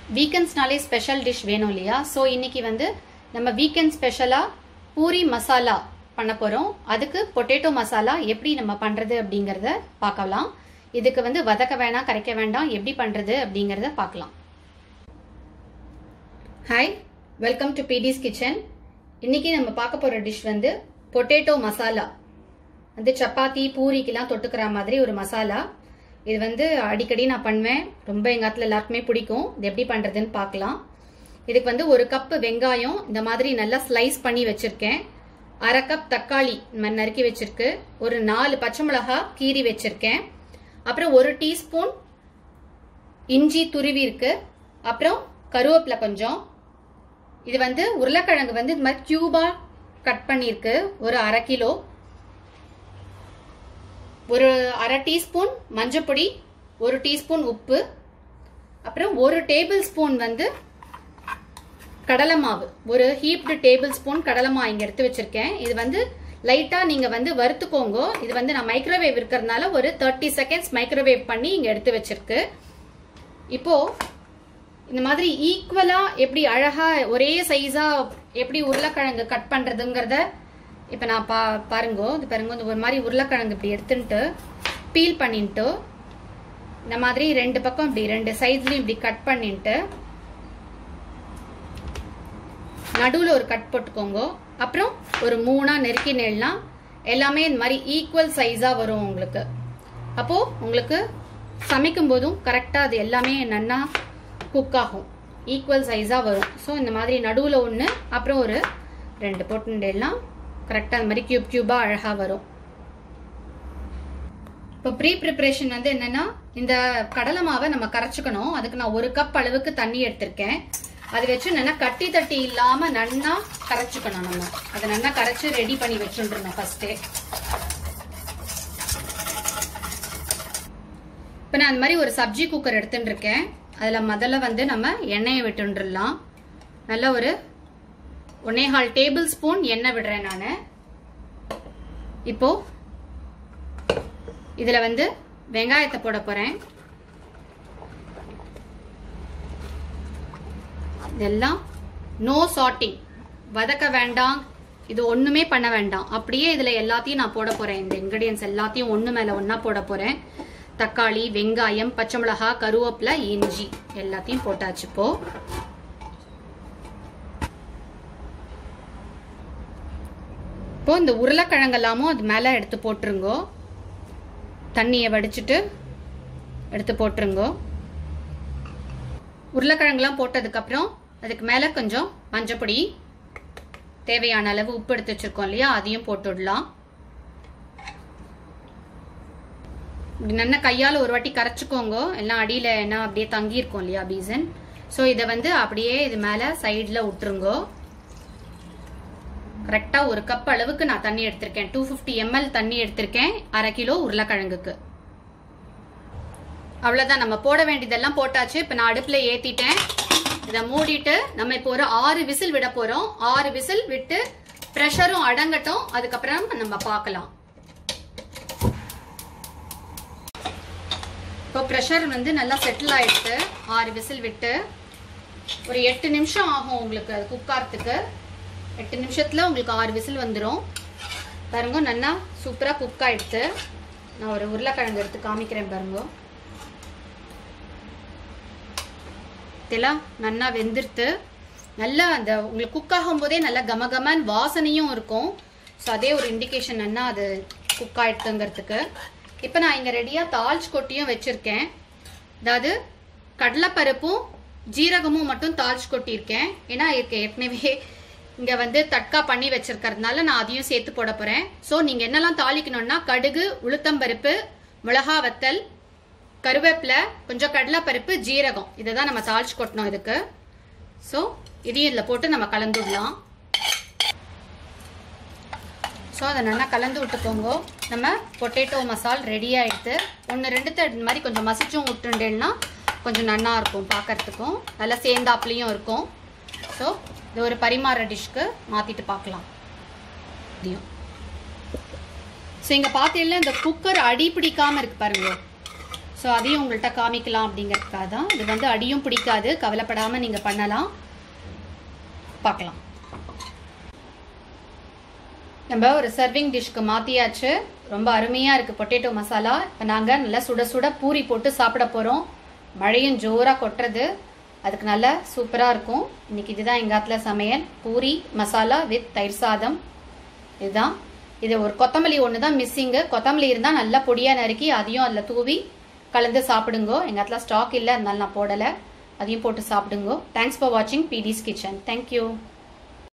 வீக்கெண்ட்ஸ்னாலே special dish வேணும் இல்லையா so இன்னைக்கு வந்து நம்ம வீக்கெண்ட் ஸ்பெஷலாக பூரி மசாலா பண்ண போகிறோம் அதுக்கு பொட்டேட்டோ மசாலா எப்படி நம்ம பண்ணுறது அப்படிங்கிறத பார்க்கலாம் இதுக்கு வந்து வதக்க வேணாம் கரைக்க வேண்டாம் எப்படி பண்ணுறது அப்படிங்கிறத பார்க்கலாம் ஹாய் வெல்கம் டு பிடிஸ் கிச்சன் இன்னைக்கு நம்ம பார்க்க போகிற டிஷ் வந்து பொட்டேட்டோ மசாலா வந்து சப்பாத்தி பூரிக்கெல்லாம் தொட்டுக்கிற மாதிரி ஒரு மசாலா இது வந்து அடிக்கடி நான் பண்ணுவேன் ரொம்ப எங்கள் ஆத்துல எல்லாருக்குமே பிடிக்கும் இது எப்படி பண்ணுறதுன்னு பார்க்கலாம் இதுக்கு வந்து ஒரு கப் வெங்காயம் இந்த மாதிரி நல்லா ஸ்லைஸ் பண்ணி வச்சுருக்கேன் அரை கப் தக்காளி நறுக்கி வச்சிருக்கு ஒரு நாலு பச்சை மிளகா கீரி வச்சிருக்கேன் அப்புறம் ஒரு டீஸ்பூன் இஞ்சி துருவி இருக்கு அப்புறம் கருவேப்பிலை கொஞ்சம் இது வந்து உருளைக்கிழங்கு வந்து இது மாதிரி கியூபா கட் பண்ணியிருக்கு ஒரு அரை கிலோ ஒரு அரை டீஸ்பூன் மஞ்சப்பொடி ஒரு டீஸ்பூன் உப்பு அப்புறம் ஒரு டேபிள் ஸ்பூன் வந்து கடலை மாவு ஒரு ஹீப்டு டேபிள் ஸ்பூன் கடலை மாவு இங்கே எடுத்து வச்சிருக்கேன் இது வந்து லைட்டாக நீங்கள் வந்து வறுத்துக்கோங்க இது வந்து நான் மைக்ரோவேவ் இருக்கிறதுனால ஒரு தேர்ட்டி செகண்ட்ஸ் மைக்ரோவேவ் பண்ணி இங்கே எடுத்து வச்சிருக்கு இப்போ இந்த மாதிரி ஈக்குவலாக எப்படி அழகாக ஒரே சைஸாக எப்படி உருளைக்கிழங்கு கட் பண்ணுறதுங்கிறத இப்போ நான் பா பாருங்க இது பாருங்க இந்த ஒரு மாதிரி உருளைக்கிழங்கு இப்படி எடுத்துட்டு பீல் பண்ணிட்டு இந்த மாதிரி ரெண்டு பக்கம் இப்படி ரெண்டு சைட்லையும் இப்படி கட் பண்ணிட்டு நடுவில் ஒரு கட் போட்டுக்கோங்க அப்புறம் ஒரு மூணா நெருக்கி நெல்லாம் எல்லாமே இந்த மாதிரி ஈக்குவல் சைஸாக வரும் உங்களுக்கு அப்போது உங்களுக்கு சமைக்கும் போதும் கரெக்டாக அது எல்லாமே நன்னா குக் ஆகும் ஈக்குவல் சைஸாக வரும் ஸோ இந்த மாதிரி நடுவில் ஒன்று அப்புறம் ஒரு ரெண்டு போட்டுண்டெல்லாம் கரெக்டாக அந்த மாதிரி கியூப் கியூபாக அழகாக வரும் இப்போ ப்ரீ ப்ரிப்ரேஷன் வந்து என்னன்னா இந்த கடலை மாவை நம்ம கரைச்சிக்கணும் அதுக்கு நான் ஒரு கப் அளவுக்கு தண்ணி எடுத்திருக்கேன் அது வச்சு நல்லா கட்டி தட்டி இல்லாம நன்னா கரைச்சிக்கணும் நம்ம அதை நல்லா கரைச்சு ரெடி பண்ணி வச்சுருந்தோம் ஃபர்ஸ்டே இப்போ நான் அந்த மாதிரி ஒரு சப்ஜி குக்கர் எடுத்துட்டு இருக்கேன் அதில் முதல்ல வந்து நம்ம எண்ணெயை விட்டுண்டுலாம் நல்ல ஒரு ஒன்னேகால் டேபிள் ஸ்பூன் எண்ணெய் விடுறேன் நான் இப்போ இதில் வந்து வெங்காயத்தை போட போகிறேன் இதெல்லாம் நோ சாட்டிங் வதக்க வேண்டாம் இது ஒன்றுமே பண்ண வேண்டாம் அப்படியே இதில் எல்லாத்தையும் நான் போட போகிறேன் இந்த இன்க்ரீடியன்ஸ் எல்லாத்தையும் ஒன்று மேலே ஒன்றா போட போகிறேன் தக்காளி வெங்காயம் பச்சை மிளகா கருவேப்பிலை இஞ்சி எல்லாத்தையும் போட்டாச்சு இப்போ இப்போ இந்த உருளைக்கிழங்கெல்லாமும் அது மேலே எடுத்து போட்டுருங்கோ தண்ணியை வடிச்சிட்டு எடுத்து போட்டுருங்கோ உருளைக்கிழங்குலாம் போட்டதுக்கப்புறம் அதுக்கு மேலே கொஞ்சம் மஞ்சப்பொடி தேவையான அளவு உப்பு எடுத்து வச்சிருக்கோம் இல்லையா அதையும் போட்டுடலாம் இப்படி நல்லா கையால் ஒரு வாட்டி கரைச்சிக்கோங்க எல்லாம் அடியில் என்ன அப்படியே தங்கி இருக்கும் இல்லையா பீசன் ஸோ இதை வந்து அப்படியே இது மேலே சைடில் விட்டுருங்கோ கரெக்டாக ஒரு கப் அளவுக்கு நான் தண்ணி எடுத்திருக்கேன் டூ ஃபிஃப்டி எம்எல் தண்ணி எடுத்திருக்கேன் அரை கிலோ உருளைக்கிழங்குக்கு அவ்வளோதான் நம்ம போட வேண்டியதெல்லாம் போட்டாச்சு இப்போ நான் அடுப்பில் ஏற்றிட்டேன் இதை மூடிட்டு நம்ம இப்போ ஒரு ஆறு விசில் விட போகிறோம் ஆறு விசில் விட்டு ப்ரெஷரும் அடங்கட்டும் அதுக்கப்புறம் நம்ம பார்க்கலாம் இப்போ ப்ரெஷர் வந்து நல்லா செட்டில் ஆயிடுச்சு ஆறு விசில் விட்டு ஒரு எட்டு நிமிஷம் ஆகும் உங்களுக்கு அது குக் ஆகிறதுக்கு எட்டு நிமிஷத்தில் உங்களுக்கு ஆறு விசில் வந்துடும் பாருங்க நல்லா சூப்பராக குக் ஆகிடுச்சு நான் ஒரு உருளைக்கிழங்கு எடுத்து காமிக்கிறேன் பாருங்க இதெல்லாம் நல்லா வெந்துருத்து நல்லா அந்த உங்களுக்கு குக் ஆகும்போதே நல்லா கமகமன் வாசனையும் இருக்கும் ஸோ அதே ஒரு இண்டிகேஷன் நல்லா அது குக் ஆகிடுதுங்கிறதுக்கு இப்போ நான் இங்கே ரெடியாக தாள்ச் கொட்டியும் வச்சுருக்கேன் அதாவது கடலைப்பருப்பும் ஜீரகமும் மட்டும் தாள்ச் கொட்டியிருக்கேன் ஏன்னா இருக்கு ஏற்கனவே இங்கே வந்து தட்கா பண்ணி வச்சிருக்கிறதுனால நான் அதையும் சேர்த்து போட போகிறேன் ஸோ நீங்கள் என்னெல்லாம் தாளிக்கணும்னா கடுகு உளுத்தம்பருப்பு மிளகா வத்தல் கருவேப்பிலை கொஞ்சம் கடலைப்பருப்பு ஜீரகம் இதை தான் நம்ம தாளிச்சு கொட்டணும் இதுக்கு ஸோ இதையும் இதில் போட்டு நம்ம கலந்து விடலாம் ஸோ அதை நல்லா கலந்து விட்டுக்கோங்க நம்ம பொட்டேட்டோ மசால் ரெடி ஆகிடுது ஒன்று ரெண்டு இந்த மாதிரி கொஞ்சம் மசிச்சும் விட்டுண்டேன்னா கொஞ்சம் நல்லா இருக்கும் பார்க்கறதுக்கும் நல்லா சேர்ந்தாப்புலேயும் இருக்கும் ஸோ இது ஒரு பரிமாற டிஷ்க்கு மாற்றிட்டு பார்க்கலாம் இதையும் ஸோ இங்கே பார்த்தீங்கன்னா இந்த குக்கர் அடி பிடிக்காமல் இருக்கு பாருங்க ஸோ ஸோ அதையும் உங்கள்கிட்ட காமிக்கலாம் அப்படிங்கிறதுக்காக தான் இது வந்து அடியும் பிடிக்காது கவலைப்படாமல் நீங்கள் பண்ணலாம் பார்க்கலாம் நம்ம ஒரு சர்விங் டிஷ்க்கு மாற்றியாச்சு ரொம்ப அருமையாக இருக்குது பொட்டேட்டோ மசாலா இப்போ நாங்கள் நல்லா சுட சுட பூரி போட்டு சாப்பிட போகிறோம் மழையும் ஜோராக கொட்டுறது அதுக்கு நல்லா சூப்பராக இருக்கும் இன்னைக்கு இதுதான் எங்கள் ஆத்துல சமையல் பூரி மசாலா வித் தயிர் சாதம் இதுதான் இது ஒரு கொத்தமல்லி ஒன்று தான் மிஸ்ஸிங்கு கொத்தமல்லி இருந்தால் நல்லா பொடியாக நறுக்கி அதையும் அதில் தூவி கலந்து சாப்பிடுங்கோ எங்கள் இடத்துல ஸ்டாக் இல்லை அதனால நான் போடலை அதையும் போட்டு சாப்பிடுங்கோ தேங்க்ஸ் ஃபார் வாட்சிங் பிடிஸ் கிச்சன் தேங்க்யூ